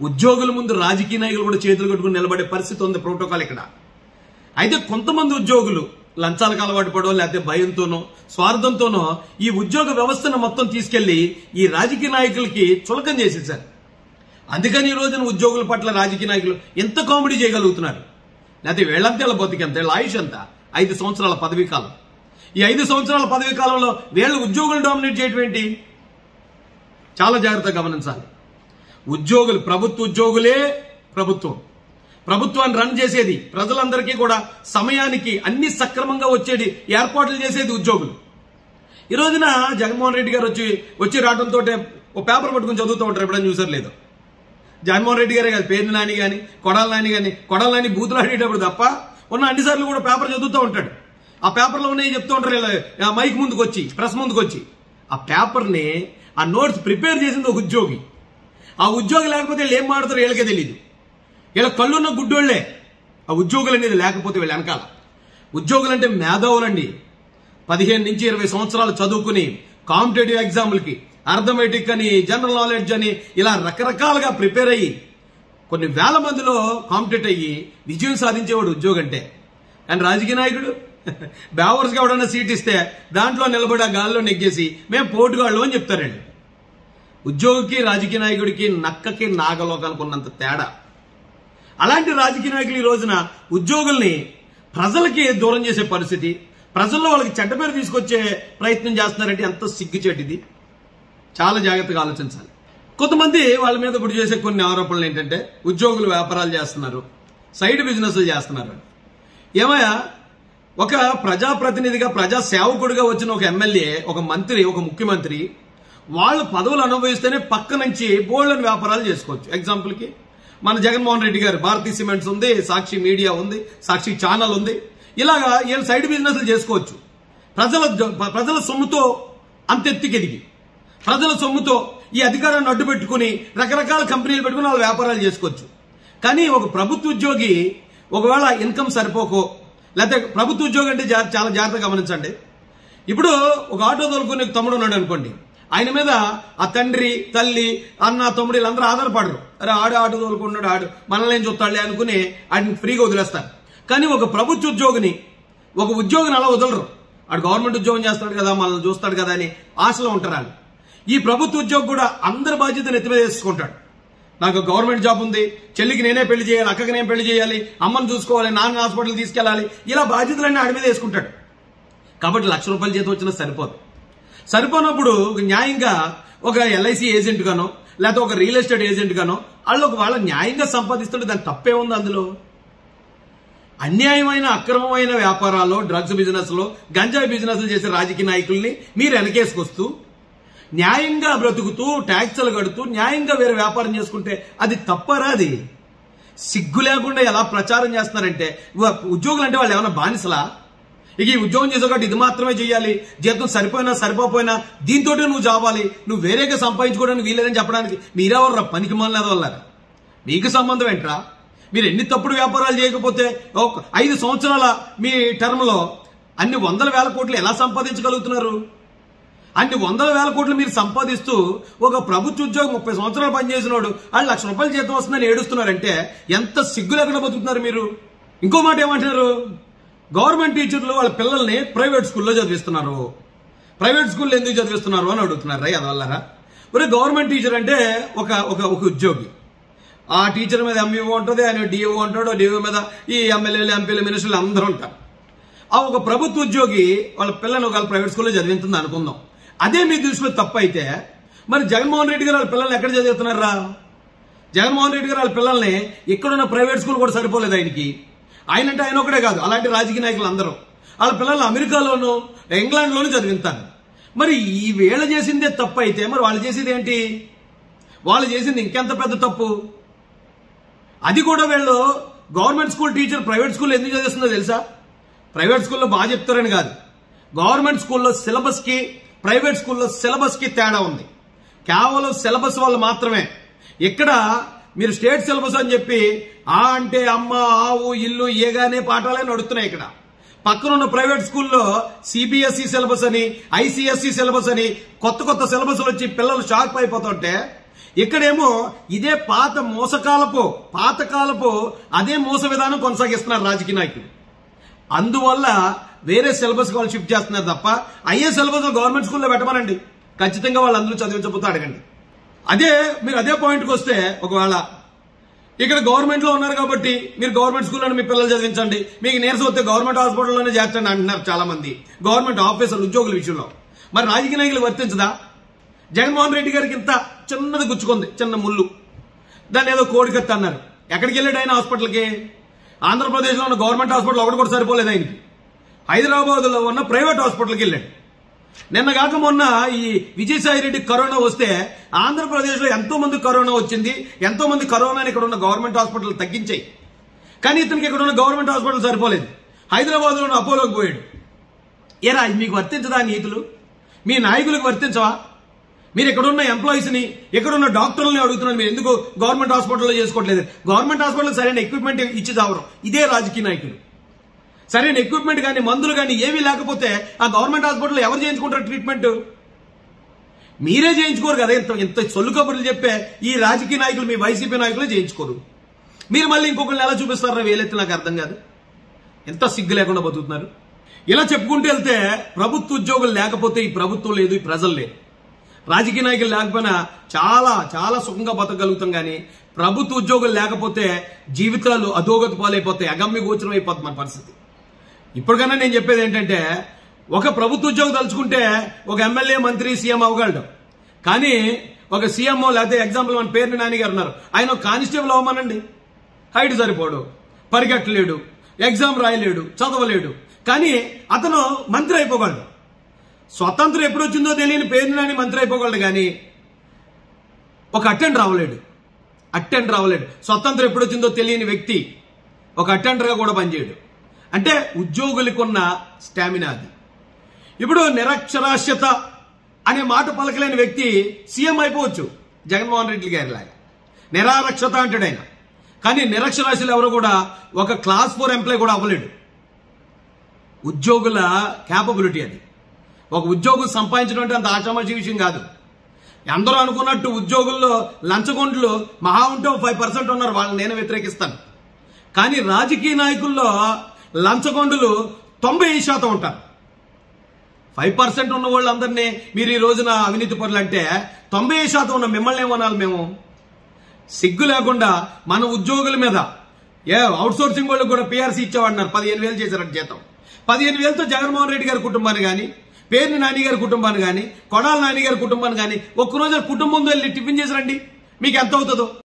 ఉద్యోగుల ముందు రాజకీయ నాయకులు కూడా చేతులు కట్టుకుని నిలబడే పరిస్థితి ఉంది ప్రోటోకాల్ ఇక్కడ అయితే కొంతమంది ఉద్యోగులు లంచాలకు అలవాటు పడో లేకపోతే భయంతోనో స్వార్థంతోనో ఈ ఉద్యోగ వ్యవస్థను మొత్తం తీసుకెళ్లి ఈ రాజకీయ నాయకులకి చులకం చేసేసారు అందుకని ఈ రోజున ఉద్యోగుల పట్ల రాజకీయ నాయకులు ఎంత కామెడీ చేయగలుగుతున్నారు లేకపోతే వీళ్ళంతా వీళ్ళ బతికెంత వీళ్ళ ఆయుష్ ఎంత ఐదు సంవత్సరాల పదవీ కాలం ఈ ఐదు సంవత్సరాల పదవీ కాలంలో వీళ్ళ ఉద్యోగులు డామినేట్ చేయటం ఏంటి చాలా జాగ్రత్తగా గమనించాలి ఉద్యోగులు ప్రభుత్వ ఉద్యోగులే ప్రభుత్వం ప్రభుత్వాన్ని రన్ చేసేది ప్రజలందరికీ కూడా సమయానికి అన్ని సక్రమంగా వచ్చేది ఏర్పాట్లు చేసేది ఉద్యోగులు ఈ రోజున జగన్మోహన్ రెడ్డి గారు వచ్చి వచ్చి రావడంతో ఓ పేపర్ పట్టుకుని చదువుతూ ఉంటారు ఎప్పుడైనా చూసారు లేదు జగన్మోహన్ రెడ్డి గారే కాదు పేరు నాని కానీ కొడాల నాని కానీ కొడాల నాని బూతులు ఆడేటప్పుడు తప్ప ఉన్న అన్నిసార్లు కూడా పేపర్ చదువుతూ ఉంటాడు ఆ పేపర్లో ఉన్నాయి చెప్తూ ఉంటారు ఇలా, ఆ మైక్ ముందుకు వచ్చి ప్రెస్ ముందుకు వచ్చి ఆ పేపర్ని ఆ నోట్స్ ప్రిపేర్ చేసింది ఒక ఉద్యోగి ఆ ఉద్యోగి లేకపోతే వీళ్ళు ఏం మాడతారో వీళ్ళకే తెలియదు వీళ్ళ కళ్ళున్న గుడ్డోళ్లే ఆ ఉద్యోగులు అనేది లేకపోతే వీళ్ళ వెనకాల ఉద్యోగులు అంటే మేధావులండి పదిహేను నుంచి ఇరవై సంవత్సరాలు చదువుకుని కాంపిటేటివ్ ఎగ్జామ్లకి అర్థమెటిక్ అని జనరల్ నాలెడ్జ్ అని ఇలా రకరకాలుగా ప్రిపేర్ అయ్యి కొన్ని వేల మందిలో కాంపిటేట్ అయ్యి విజయం సాధించేవాడు ఉద్యోగం అంటే కానీ రాజకీయ నాయకుడు బేవర్స్గా ఎవడన్నా సీట్ ఇస్తే దాంట్లో నిలబడి ఆ గాల్లో నెగ్గేసి మేము పోటుగాళ్ళు అని చెప్తారండి ఉద్యోగికి రాజకీయ నాయకుడికి నక్కకి నాగలోకానికి ఉన్నంత తేడా అలాంటి రాజకీయ నాయకులు ఈ రోజున ఉద్యోగుల్ని ప్రజలకి దూరం చేసే పరిస్థితి ప్రజల్లో వాళ్ళకి చెడ్డ పేరు తీసుకొచ్చే ప్రయత్నం చేస్తున్నారంటే ఎంత సిగ్గుచేటిది చాలా జాగ్రత్తగా ఆలోచించాలి కొంతమంది వాళ్ళ మీద ఇప్పుడు చేసే కొన్ని ఆరోపణలు ఏంటంటే ఉద్యోగులు వ్యాపారాలు చేస్తున్నారు సైడ్ బిజినెస్లు చేస్తున్నారు ఏమయ్యా ఒక ప్రజాప్రతినిధిగా ప్రజా సేవకుడిగా వచ్చిన ఒక ఎమ్మెల్యే ఒక మంత్రి ఒక ముఖ్యమంత్రి వాళ్ళ పదవులు అనుభవిస్తేనే పక్క నుంచి బోల్డన్ వ్యాపారాలు చేసుకోవచ్చు ఎగ్జాంపుల్కి మన జగన్మోహన్ రెడ్డి గారు భారతీ సిమెంట్స్ ఉంది సాక్షి మీడియా ఉంది సాక్షి ఛానల్ ఉంది ఇలాగా వీళ్ళు సైడ్ బిజినెస్లు చేసుకోవచ్చు ప్రజల ప్రజల సొమ్ముతో అంతెత్తికెదిగి ప్రజల సొమ్ముతో ఈ అధికారాన్ని అడ్డు పెట్టుకుని రకరకాల కంపెనీలు పెట్టుకుని వాళ్ళు వ్యాపారాలు చేసుకోవచ్చు కానీ ఒక ప్రభుత్వ ఉద్యోగి ఒకవేళ ఇన్కమ్ సరిపోకో లేకపోతే ప్రభుత్వ ఉద్యోగి అంటే జా- చాలా జాగ్రత్తగా గమనించండి ఇప్పుడు ఒక ఆటో తోలుకునే తమ్ముడు ఉన్నాడు అనుకోండి ఆయన మీద ఆ తండ్రి తల్లి అన్న తమ్ముడు వీళ్ళందరూ ఆధారపడరు అరే ఆడు ఆటో తోలుకున్నాడు ఆడు మనల్ని ఏం చూస్తాడులే అనుకుని ఆడిని ఫ్రీగా వదిలేస్తారు కానీ ఒక ప్రభుత్వ ఉద్యోగిని ఒక ఉద్యోగిని అలా వదలరు ఆడు గవర్నమెంట్ ఉద్యోగం చేస్తాడు కదా మనల్ని చూస్తాడు కదా అని ఆశలో ఉంటారు వాళ్ళు ఈ ప్రభుత్వ ఉద్యోగి కూడా అందరి బాధ్యతను ఎత్తిమీద వేసుకుంటాడు నాకు గవర్నమెంట్ జాబ్ ఉంది చెల్లికి నేనే పెళ్లి చేయాలి అక్కకి నేను పెళ్లి చేయాలి అమ్మని చూసుకోవాలి నాన్న హాస్పిటల్ తీసుకెళ్ళాలి ఇలా బాధ్యతలన్నీ ఆడి మీద వేసుకుంటాడు కాబట్టి లక్ష రూపాయల జీతం వచ్చినా సరిపోదు సరిపోనప్పుడు న్యాయంగా ఒక ఎల్ఐసి ఏజెంట్ గానో లేకపోతే ఒక రియల్ ఎస్టేట్ ఏజెంట్ గానో వాళ్ళు ఒక వాళ్ళ న్యాయంగా సంపాదిస్తుంటే దాని తప్పే ఉంది అందులో అన్యాయమైన అక్రమమైన వ్యాపారాల్లో డ్రగ్స్ బిజినెస్ లో గంజాయి బిజినెస్ చేసే రాజకీయ నాయకుల్ని మీరు వెనకేసుకొస్తూ న్యాయంగా బ్రతుకుతూ ట్యాక్సులు కడుతూ న్యాయంగా వేరే వ్యాపారం చేసుకుంటే అది తప్పరా అది సిగ్గు లేకుండా ఎలా ప్రచారం చేస్తున్నారంటే వ- ఉద్యోగులు అంటే వాళ్ళు ఏమైనా బానిసలా ఇక ఈ ఉద్యోగం చేసే కాబట్టి ఇది మాత్రమే చేయాలి జీతం సరిపోయినా సరిపోపోయినా దీంతోటే నువ్వు చావాలి నువ్వు వేరేగా సంపాదించుకోవడానికి వీలేదని చెప్పడానికి మీరెవరు పనికి మాలేదు వల్ల మీకు సంబంధం ఏంట్రా మీరు ఎన్ని తప్పుడు వ్యాపారాలు చేయకపోతే ఒక ఐదు సంవత్సరాల మీ టర్మ్లో అన్ని వందల వేల కోట్లు ఎలా సంపాదించగలుగుతున్నారు అన్ని వందల వేల కోట్లు మీరు సంపాదిస్తూ ఒక ప్రభుత్వ ఉద్యోగం ముప్పై సంవత్సరాలు పనిచేసినోడు వాళ్ళు లక్ష రూపాయల జీతం వస్తుందని ఏడుస్తున్నారంటే ఎంత సిగ్గు లేకుండా బతుకుతున్నారు మీరు ఇంకో మాట ఏమంటున్నారు గవర్నమెంట్ టీచర్లు వాళ్ళ పిల్లల్ని ప్రైవేట్ స్కూల్లో చదివిస్తున్నారు ప్రైవేట్ స్కూల్లో ఎందుకు చదివిస్తున్నారు అని అడుగుతున్నారు రా అదవల్లరా ఒరే గవర్నమెంట్ టీచర్ అంటే ఒక ఒక ఒక ఉద్యోగి ఆ టీచర్ మీద ఎంఈఓ ఉంటుంది ఆయన డిఓ ఉంటాడు డిఓ మీద ఈ ఎమ్మెల్యేలు ఎంపీలు మినిస్టర్లు అందరూ ఉంటారు ఆ ఒక ప్రభుత్వ ఉద్యోగి వాళ్ళ పిల్లని ఒక ప్రైవేట్ స్కూల్లో చదివించింది అనుకుందాం అదే మీ దృష్టిలో తప్పు అయితే మరి జగన్మోహన్ రెడ్డి గారు వాళ్ళ పిల్లల్ని ఎక్కడ చదివిస్తున్నారా జగన్మోహన్ రెడ్డి గారు వాళ్ళ పిల్లల్ని ఇక్కడున్న ప్రైవేట్ స్కూల్ కూడా సరిపోలేదు ఆయనకి ఆయన అంటే ఆయన ఒకటే కాదు అలాంటి రాజకీయ నాయకులు అందరూ వాళ్ళ పిల్లల్ని అమెరికాలోను ఇంగ్లాండ్లోనూ చదివిస్తారు మరి ఈ వేళ చేసిందే తప్పు అయితే మరి వాళ్ళు చేసేది ఏంటి వాళ్ళు చేసింది ఇంకెంత పెద్ద తప్పు అది కూడా వీళ్ళు government school teacher private school ఎందుకు చదివిస్తుందో తెలుసా ప్రైవేట్ స్కూల్లో బాగా చెప్తారని కాదు గవర్నమెంట్ స్కూల్లో సిలబస్ కి ప్రైవేట్ స్కూల్లో సిలబస్ కి తేడా ఉంది కేవలం సిలబస్ వాళ్ళు మాత్రమే ఇక్కడ మీరు స్టేట్ సిలబస్ అని చెప్పి ఆ అంటే అమ్మ ఆవు ఇల్లు ఏగానే పాఠాలే నడుస్తున్నాయి ఇక్కడ పక్కన ఉన్న ప్రైవేట్ స్కూల్లో సిబిఎస్ఈ సిలబస్ అని ఐసిఎస్ఈ సిలబస్ అని కొత్త కొత్త సిలబస్ వచ్చి పిల్లలు షార్ప్ అయిపోతుంటే ఇక్కడేమో ఇదే పాత మోసకాలపు పాతకాలపు అదే మోస విధానం కొనసాగిస్తున్నారు రాజకీయ నాయకులు అందువల్ల వేరే సిలబస్ వాళ్ళు షిఫ్ట్ చేస్తున్నారు తప్ప అయ్యే సిలబస్ గవర్నమెంట్ స్కూల్లో పెట్టమనండి ఖచ్చితంగా వాళ్ళందరూ చదివించబోతే అడగండి అదే మీరు అదే పాయింట్కి వస్తే ఒకవేళ ఇక్కడ గవర్నమెంట్ లో ఉన్నారు కాబట్టి మీరు గవర్నమెంట్ స్కూల్లోనే మీ పిల్లలు చదివించండి మీకు నీరసం వస్తే గవర్నమెంట్ హాస్పిటల్లోనే చేర్చండి అంటున్నారు చాలా మంది గవర్నమెంట్ ఆఫీసర్లు ఉద్యోగుల విషయంలో మరి రాజకీయ నాయకులు వర్తించదా జగన్మోహన్ రెడ్డి గారికి ఇంత చిన్నది గుచ్చుకుంది చిన్న ముళ్ళు దాన్ని ఏదో కోడికత్తి అన్నారు ఎక్కడికి వెళ్ళాడు ఆయన హాస్పిటల్కి ఆంధ్రప్రదేశ్లో ఉన్న గవర్నమెంట్ హాస్పిటల్ ఒకటి కూడా సరిపోలేదు ఆయనకి హైదరాబాద్లో ఉన్న ప్రైవేట్ హాస్పిటల్కి వెళ్ళాడు నిన్న కాక మొన్న ఈ విజయసాయి రెడ్డి కరోనా వస్తే ఆంధ్రప్రదేశ్లో ఎంతో మంది కరోనా వచ్చింది ఎంతో మంది కరోనాని ఇక్కడ ఉన్న గవర్నమెంట్ హాస్పిటల్ తగ్గించాయి కానీ ఇతనికి ఇక్కడ ఉన్న గవర్నమెంట్ హాస్పిటల్ సరిపోలేదు హైదరాబాద్లో ఉన్న అపోలోకి పోయాడు ఏరా ఇది మీకు వర్తించదా ఆ నీతులు మీ నాయకులకు వర్తించవా మీరు ఇక్కడున్న ఎంప్లాయీస్ని ఇక్కడున్న డాక్టర్లని అడుగుతున్నారు మీరు ఎందుకు గవర్నమెంట్ హాస్పిటల్లో చేసుకోవట్లేదు గవర్నమెంట్ హాస్పిటల్ సరైన ఎక్విప్మెంట్ ఇచ్చి చావరం ఇదే రాజకీయ నాయకులు సరైన ఎక్విప్మెంట్ కానీ మందులు కానీ ఏమీ లేకపోతే ఆ గవర్నమెంట్ హాస్పిటల్లో ఎవరు చేయించుకుంటారు ట్రీట్మెంట్ మీరే చేయించుకోరు కదా ఇంత ఇంత సొల్లు కబుర్లు చెప్పే ఈ రాజకీయ నాయకులు మీ వైసీపీ నాయకులే చేయించుకోరు మీరు మళ్ళీ ఇంకొకరిని ఎలా చూపిస్తారా వేలెత్తి నాకు అర్థం కాదు ఎంత సిగ్గు లేకుండా బతుకుతున్నారు ఇలా చెప్పుకుంటూ వెళ్తే ప్రభుత్వ ఉద్యోగులు లేకపోతే ఈ ప్రభుత్వం లేదు ఈ ప్రజలు లేదు రాజకీయ నాయకులు లేకపోయినా చాలా చాలా సుఖంగా బతకగలుగుతాం కానీ ప్రభుత్వ ఉద్యోగులు లేకపోతే జీవితాలు అధోగతి పాలైపోతాయి అగమ్య గోచరం అయిపోతుంది మన పరిస్థితి ఇప్పటికన్నా నేను చెప్పేది ఏంటంటే ఒక ప్రభుత్వ ఉద్యోగం తలుచుకుంటే ఒక ఎమ్మెల్యే మంత్రి సీఎం అవ్వగలడు కానీ ఒక సీఎంఓ లేకపోతే ఎగ్జాంపుల్ మన పేరుని నాని గారు ఉన్నారు ఆయన ఒక కానిస్టేబుల్ అవ్వమనండి హైట్ సరిపోడు పరిగెట్టలేడు ఎగ్జామ్ రాయలేడు చదవలేడు కానీ అతను మంత్రి అయిపోగలడు స్వతంత్రం ఎప్పుడు వచ్చిందో తెలియని పేరుని నాని మంత్రి అయిపోగలడు కానీ ఒక అటెండ్ రావలేడు అటెండ్ రావలేడు స్వతంత్రం ఎప్పుడు వచ్చిందో తెలియని వ్యక్తి ఒక అటెండర్గా కూడా పనిచేయడు అంటే ఉద్యోగులకు ఉన్న స్టామినా అది ఇప్పుడు నిరక్షరాస్యత అనే మాట పలకలేని వ్యక్తి సీఎం అయిపోవచ్చు జగన్మోహన్ రెడ్డి గారి లాగా నిరారక్షత అంటాడు ఆయన కానీ నిరక్షరాస్యులు ఎవరు కూడా ఒక క్లాస్ ఫోర్ ఎంప్లాయ్ కూడా అవ్వలేడు ఉద్యోగుల క్యాపబిలిటీ అది ఒక ఉద్యోగం సంపాదించడం అంటే అంత ఆషామాషి విషయం కాదు అందరూ అనుకున్నట్టు ఉద్యోగుల్లో లంచగొండ్లు మహా ఉంటే ఫైవ్ పర్సెంట్ ఉన్నారు వాళ్ళని నేను వ్యతిరేకిస్తాను కానీ రాజకీయ నాయకుల్లో లంచగొండులు తొంభై శాతం ఉంటారు ఫైవ్ పర్సెంట్ ఉన్న వాళ్ళందరినీ మీరు ఈ రోజున అవినీతి పనులు అంటే తొంభై శాతం ఉన్న మిమ్మల్ని ఏమనాలి మేము సిగ్గు లేకుండా మన ఉద్యోగుల మీద ఏ అవుట్ సోర్సింగ్ వాళ్ళకి కూడా పీఆర్సీ ఇచ్చేవాడినారు పదిహేను వేలు చేశారట జీతం పదిహేను వేలతో జగన్మోహన్ రెడ్డి గారి కుటుంబాన్ని కానీ పేరుని నాని గారి కుటుంబాన్ని కానీ కొడాల నాని గారి కుటుంబాన్ని కానీ ఒక్కరోజు కుటుంబంతో వెళ్ళి టిఫిన్ చేసి రండి మీకు ఎంత అవుతుందో